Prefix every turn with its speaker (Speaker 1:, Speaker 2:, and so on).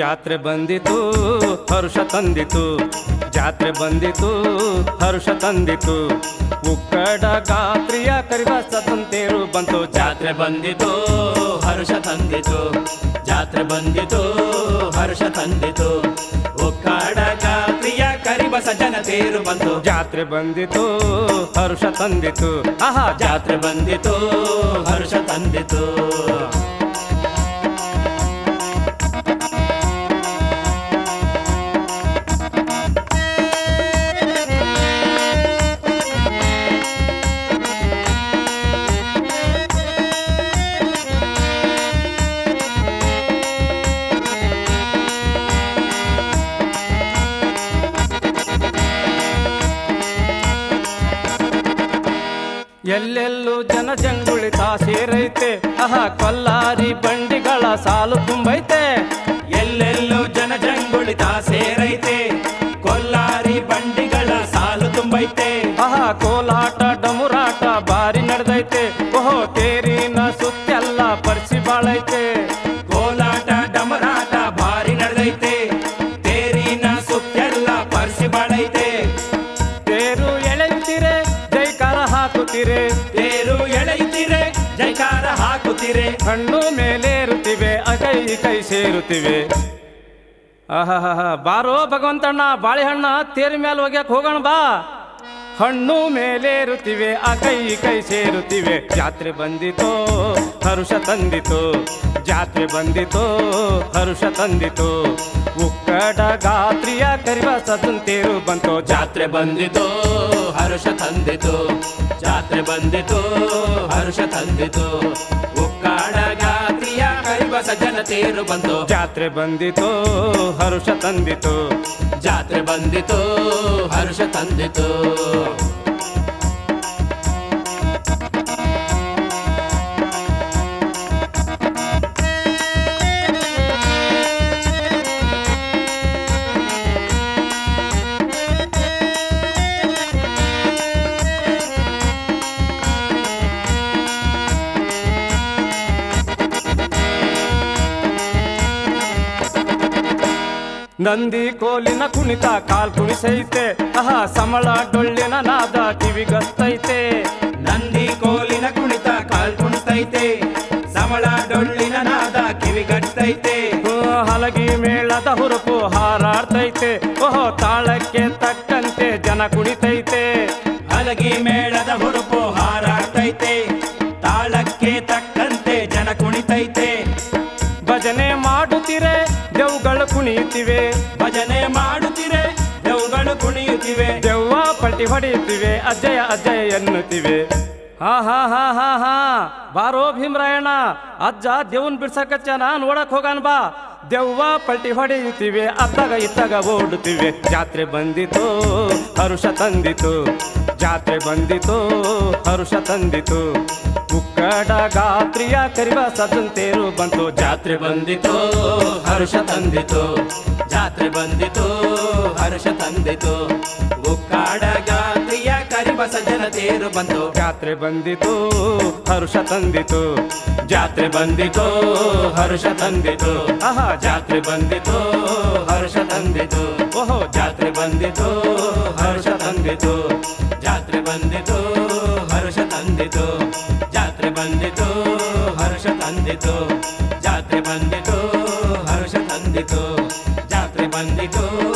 Speaker 1: ಜಾತ್ರೆ ಬಂದಿತು ಹರುಷ ತಂದಿತು ಜಾತ್ರೆ ಬಂದಿತು ಹರುಷ ತಂದಿತು ಉಕ್ಕಡ ಗಾತ್ರಿಯ ಕರಿಬಸದಂತೇರು ಬಂತು
Speaker 2: ಜಾತ್ರೆ ಬಂದಿತು ಹರ್ಷ ತಂದಿತು ಜಾತ್ರೆ ಬಂದಿತು ಹರ್ಷ ತಂದಿತು ಒಕ್ಕಾಡ ಗಾತ್ರಿಯ ಕರಿಬಸ ಜನತೇರು ಬಂತು
Speaker 1: ಜಾತ್ರೆ ಬಂದಿತು ಹರುಷ ತಂದಿತು ಆಹಾ
Speaker 2: ಜಾತ್ರೆ ಬಂದಿತು ಹರ್ಷ ತಂದಿತು
Speaker 1: ಎಲ್ಲೆಲ್ಲೂ ಜನ ಜಂಗುಳಿತ ಸೇರೈತೆ ಆಹಾ ಕೊಲ್ಲಾರಿ ಬಂಡಿಗಳ ಸಾಲು ತುಂಬೈತೆ
Speaker 2: ಎಲ್ಲೆಲ್ಲೂ ಜನ ಜಂಗುಳಿತ ಸೇರೈತೆ ಕೊಲ್ಲಾರಿ ಬಂಡಿಗಳ ಸಾಲು ತುಂಬೈತೆ
Speaker 1: ಆಹಾ ಕೋಲಾಟ ಡಮುರಾಟ ಬಾರಿ ನಡೆದೈತೆ ಓಹೋ ತೇರಿನ ಸುತ್ತೆಲ್ಲ ಪರಿಸಿ ಬಾಳೈತೆ
Speaker 2: ಕೋಲಾಟ ಡಮರಾಟ ಭಾರಿ ನಡೆದೈತೆ ತೇರಿನ ಸುತ್ತೆಲ್ಲ ಪರ್ಸಿ ಬಾಳೈತೆ
Speaker 1: ತೇರು ಎಳೆಯುತ್ತೀರೆ ಜೈಕಾರ ಹಾಕುತ್ತೀರೆ
Speaker 2: ತೇರು ಎಳೆಯುತ್ತೀರೆ ಜೈಕಾರ ಹಾಕುತ್ತೀರೆ
Speaker 1: ಹಣ್ಣು ಮೇಲೇರುತ್ತಿವೆ ಕೈ ಕೈ ಸೇರುತ್ತಿವೆ ಆಹಾ ಬಾರೋ ಭಗವಂತಣ್ಣ ಬಾಳೆಹಣ್ಣ ತೇರಿ ಮೇಲೆ ಒಗ್ಯಕ್ ಹೋಗೋಣ ಬಾ ಹಣ್ಣು ಮೇಲೇರುತ್ತಿವೆ ಆ ಕೈ ಕೈ ಸೇರುತ್ತಿವೆ ಜಾತ್ರೆ ಬಂದಿತೋ ಹರುಷ ತಂದಿತು ಜಾತ್ರೆ ಬಂದಿತೋ ಹರುಷ ತಂದಿತು ಉಕ್ಕಡ ಗಾತ್ರಿಯ ಕರಿಬಸದಂತೇರು ಬಂತು
Speaker 2: ಜಾತ್ರೆ ಬಂದಿತು ಹರ್ಷ ತಂದಿತು ಜಾತ್ರೆ ಬಂದಿತು ಹರ್ಷ ತಂದಿತು ಉಕ್ಕಾಡ ಗಾತ್ರಿಯ ಕರಿಬಸ ಜನತೇರು ಬಂತು
Speaker 1: ಜಾತ್ರೆ ಬಂದಿತು ಹರುಷ ತಂದಿತು
Speaker 2: ಜಾತ್ರೆ ಬಂದಿತು ಹರ್ಷ ತಂದಿತು
Speaker 1: ನಂದಿ ಕೋಲಿನ ಕುಣಿತ ಕಾಲ್ ಕುಣಿಸೈತೆ ಆಹಾ ಸಮಳ ಡೊಳ್ಳಿನ ನಾದ ಕಿವಿಗಸ್ತೈತೆ
Speaker 2: ನಂದಿ ಕೋಲಿನ ಕುಣಿತ ಕಾಲ್ ಕುಣಿಸ್ತೈತೆ ಸಮಳ ಡೊಳ್ಳಿನ ನಾದ ಕಿವಿಗಟ್ಟೈತೆ
Speaker 1: ಹೂ, ಹಲಗಿ ಮೇಳದ ಹುರುಪು ಹಾರಾಡ್ತೈತೆ ಓಹೋ ತಾಳಕ್ಕೆ ತಕ್ಕಂತೆ ಜನ ಕುಣಿತೈತೆ
Speaker 2: ಹಲಗಿ ಮೇಳದ ಹುರುಪು ಹಾರಾಡ್ತೈತೆ ತಾಳಕ್ಕೆ ತಕ್ಕಂತೆ ಜನ ಕುಣಿತೈತೆ
Speaker 1: ಭಜನೆ ಮಾಡುತ್ತಿರೆ ದೆವ್ಗಳು ಕುಣಿಯುತ್ತಿವೆ
Speaker 2: ಭಜನೆ ಮಾಡುತ್ತಿರೆ ದೆವ್ಗಳು ಕುಣಿಯುತ್ತಿವೆ
Speaker 1: ದೆವ್ವ ಪಲ್ಟಿ ಹೊಡೆಯುತ್ತಿವೆ ಅಜ್ಜಯ ಅಜ್ಜಯ ಎನ್ನುತ್ತಿವೆ ಹಾ ಹಾ ಹಾ ಹಾ ಹಾ ಬಾರೋ ಭೀಮರಾಯಣ್ಣ ಅಜ್ಜ ದೇವನ್ ಬಿಡ್ಸಕಚ್ಚನ ನೋಡಕ್ ಹೋಗಾನ ಬಾ ದೆವ್ವ ಪಲ್ಟಿ ಹೊಡೆಯುತ್ತಿವೆ ಅತ್ತಾಗ ಇತ್ತಾಗ ಓಡುತ್ತಿವೆ ಜಾತ್ರೆ ಬಂದಿತು ಹರುಷ ತಂದಿತು ಜಾತ್ರೆ ಬಂದಿತು ಹರುಷ ತಂದಿತು ಉಕ್ಕಡ ಗಾತ್ರಿಯ ಕರಿಬಸದಂತೇರು ಬಂತು
Speaker 2: ಜಾತ್ರೆ ಬಂದಿತು ಹರ್ಷ ತಂದಿತು ಜಾತ್ರೆ ಬಂದಿತು ಹರ್ಷ ತಂದಿತು ಉಕ್ಕಾಡ ಗಾತ್ರಿಯ ಕರಿಬಸ ಜನತೇರು ಬಂತು
Speaker 1: ಜಾತ್ರೆ ಬಂದಿತು ಹರುಷ ತಂದಿತು
Speaker 2: ಜಾತ್ರೆ ಬಂದಿತು ಹರ್ಷ ತಂದಿತು
Speaker 1: ಆಹಾ
Speaker 2: ಜಾತ್ರೆ ಬಂದಿತು ಹರ್ಷ ತಂದಿತು
Speaker 1: ಓಹೋ
Speaker 2: ಜಾತ್ರೆ ಬಂದಿತು ಹರ್ಷ ತಂದಿತು ಜಾತ್ರೆ ಬಂದಿತು ಹರ್ಷ ತಂದಿತು ಜಾತ್ರೆ ಬಂದಿತು ಹರ್ಷ ತಂದಿತು ಜಾತ್ರೆ ಬಂದಿತು ಹರ್ಷ ತಂದಿತು ಜಾತ್ರೆ ಬಂದಿತು